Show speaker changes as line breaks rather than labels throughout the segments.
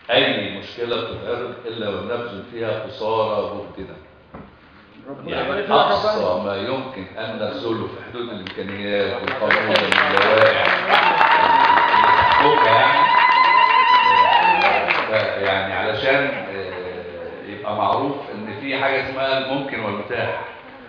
اي مشكله بتتعرض الا ونبذل فيها قصارى جهدنا
ربنا
يعني
يبارك لك يا
اقصى
فندم
ما يمكن ان نبذله في حدود الامكانيات والقانون واللوائح اللي يعني آه، يعني علشان آه، يبقى معروف ان في حاجه اسمها الممكن والمتاح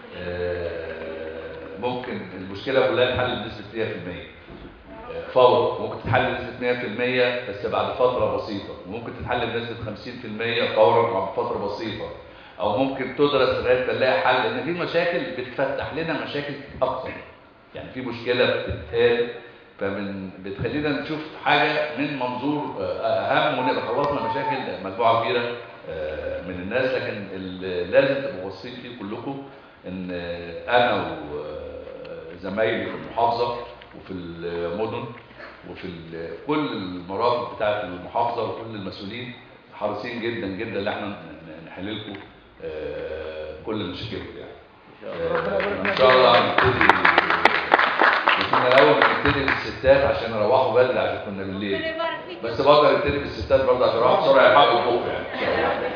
آه، ممكن المشكله كلها تحل بنسبه 100% آه، فورا ممكن تتحل بنسبه 100% بس بعد فتره بسيطه وممكن تتحل بنسبه 50% فورا بعد فتره بسيطه او ممكن تدرس لغايه ما نلاقي حل لان في مشاكل بتفتح لنا مشاكل اكتر يعني في مشكله بتتقال فمن بتخلينا نشوف حاجه من منظور آه، اهم ونبقى خلصنا مشاكل مجموعه كبيره آه، من الناس لكن اللي لازم تبقوا واثقين فيه كلكم ان آه، انا وزمايلي في المحافظه وفي المدن وفي ال- كل المرافق بتاعه المحافظه وكل المسؤولين حريصين جدا جدا ان احنا ن- نحل لكم آه، كل مشاكلكم يعني
ربنا يبارك
ان
لك
شاء الله هنبتدي كنا الاول بنبتدي بالستات عشان يروحوا بدري عشان كنا بالليل
ربنا يبارك فيك
بس برضه هنبتدي بالستات برضه عشان يروحوا بسرعه يلحقوا الظهر يعني إن شاء الله.